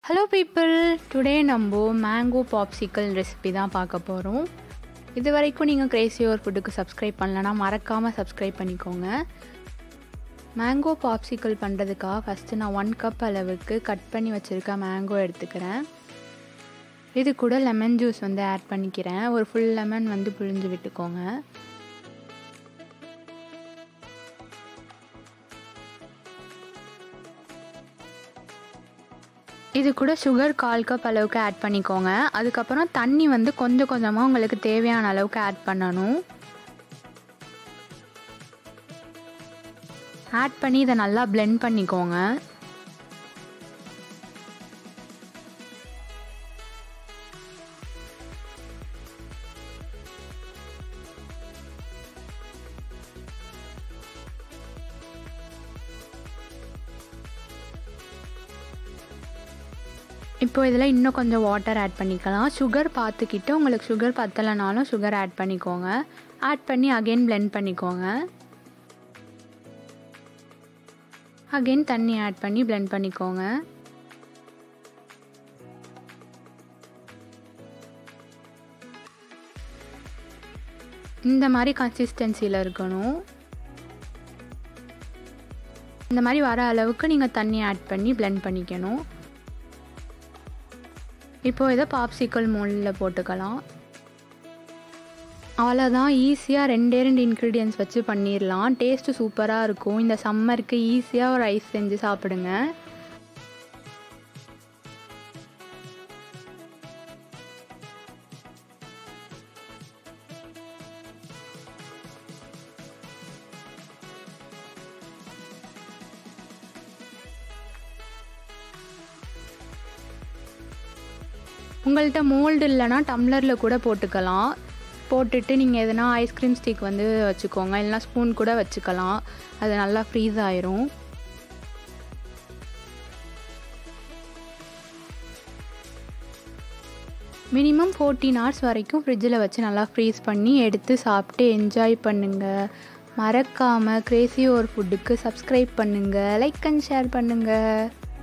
hello people today நம்ம mango popsicle recipe தான் பார்க்க போகிறோம் இது வரைக்கும் நீங்கள் கிரேசி ஓர் ஃபுட்டுக்கு சப்ஸ்கிரைப் பண்ணலன்னா மறக்காமல் சப்ஸ்கிரைப் பண்ணிக்கோங்க மேங்கோ பாப்சிக்கல் பண்ணுறதுக்காக ஃபஸ்ட்டு நான் ஒன் கப் அளவுக்கு கட் பண்ணி வச்சுருக்க மேங்கோ எடுத்துக்கிறேன் இது கூட லெமன் ஜூஸ் வந்து ஆட் பண்ணிக்கிறேன் ஒரு ஃபுல் லெமன் வந்து புழிஞ்சு விட்டுக்கோங்க இது கூட சுகர் கால் கப் அளவுக்கு ஆட் பண்ணிக்கோங்க அதுக்கப்புறம் தண்ணி வந்து கொஞ்சம் கொஞ்சமாக உங்களுக்கு தேவையான அளவுக்கு ஆட் பண்ணணும் ஆட் பண்ணி இதை நல்லா பிளெண்ட் பண்ணிக்கோங்க இப்போ இதில் இன்னும் கொஞ்சம் வாட்டர் ஆட் பண்ணிக்கலாம் சுகர் பார்த்துக்கிட்டு உங்களுக்கு சுகர் பத்தலைனாலும் சுகர் ஆட் பண்ணிக்கோங்க ஆட் பண்ணி அகெயின் பிளெண்ட் பண்ணிக்கோங்க அகெயின் தண்ணி ஆட் பண்ணி பிளெண்ட் பண்ணிக்கோங்க இந்த மாதிரி கன்சிஸ்டன்சியில் இருக்கணும் இந்த மாதிரி வர அளவுக்கு நீங்கள் தண்ணி ஆட் பண்ணி பிளெண்ட் பண்ணிக்கணும் இப்போது இதை பாப்சிக்கல் மோல்டில் போட்டுக்கலாம் அவ்வளோதான் ஈஸியாக ரெண்டே ரெண்டு இன்க்ரீடியன்ஸ் வச்சு பண்ணிடலாம் டேஸ்ட்டு சூப்பராக இருக்கும் இந்த சம்மருக்கு ஈஸியாக ஒரு ஐஸ் செஞ்சு சாப்பிடுங்க உங்கள்கிட்ட மோல்டு இல்லைன்னா டம்ளரில் கூட போட்டுக்கலாம் போட்டுட்டு நீங்கள் எதனா ஐஸ்கிரீம் ஸ்டிக் வந்து வச்சுக்கோங்க இல்லைனா ஸ்பூன் கூட வச்சுக்கலாம் அது நல்லா ஃப்ரீஸ் ஆயிரும் மினிமம் ஃபோர்டீன் ஹவர்ஸ் வரைக்கும் ஃப்ரிட்ஜில் வச்சு நல்லா ஃப்ரீஸ் பண்ணி எடுத்து சாப்பிட்டு என்ஜாய் பண்ணுங்கள் மறக்காமல் கிரேசி ஒரு ஃபுட்டுக்கு சப்ஸ்கிரைப் பண்ணுங்கள் லைக் அண்ட் ஷேர் பண்ணுங்கள்